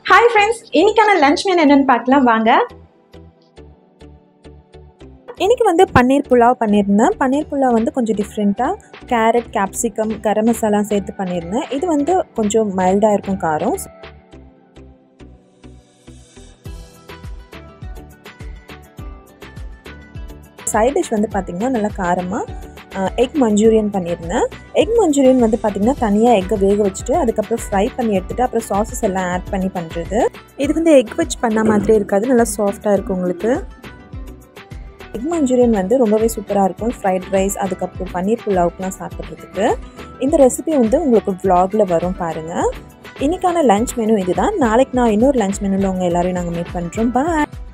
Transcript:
hi friends இன்னைக்கான lunch menu என்னன்னு பார்க்கலாம் வாங்க இன்றைக்கி வந்து பன்னீர் புலாவ் பண்ணியிருந்தேன் பன்னீர் புலாவ் வந்து கொஞ்சம் டிஃப்ரெண்ட்டாக கேரட் கேப்சிகம் கரம் மசாலா சேர்த்து பண்ணியிருந்தேன் இது வந்து கொஞ்சம் மைல்டாக இருக்கும் காரம் சைட் டிஷ் வந்து பார்த்திங்கன்னா நல்லா காரமாக எக் மஞ்சூரியன் பண்ணியிருந்தேன் எக் மஞ்சூரியன் வந்து பார்த்திங்கன்னா தனியாக எக்கை வேக வச்சுட்டு அதுக்கப்புறம் ஃப்ரை பண்ணி எடுத்துகிட்டு அப்புறம் சாசஸ் எல்லாம் ஆட் பண்ணி பண்ணுறது இது வந்து எக் வச்சு பண்ண மாதிரி இருக்காது நல்லா சாஃப்டாக இருக்கும் உங்களுக்கு எக் மஞ்சூரியன் வந்து ரொம்பவே சூப்பராக இருக்கும் ஃப்ரைட் ரைஸ் அதுக்கப்புறம் பன்னீர் புலாவுக்குலாம் சாப்பிட்றதுக்கு இந்த ரெசிபி வந்து உங்களுக்கு vlogல வரும் பாருங்கள் இன்றைக்கான லஞ்ச் மெனு இதுதான் நாளைக்கு நான் இன்னொரு லஞ்ச் மெனுவில் உங்கள் எல்லோரையும் நாங்கள் மீட் பண்ணுறோம் பாய்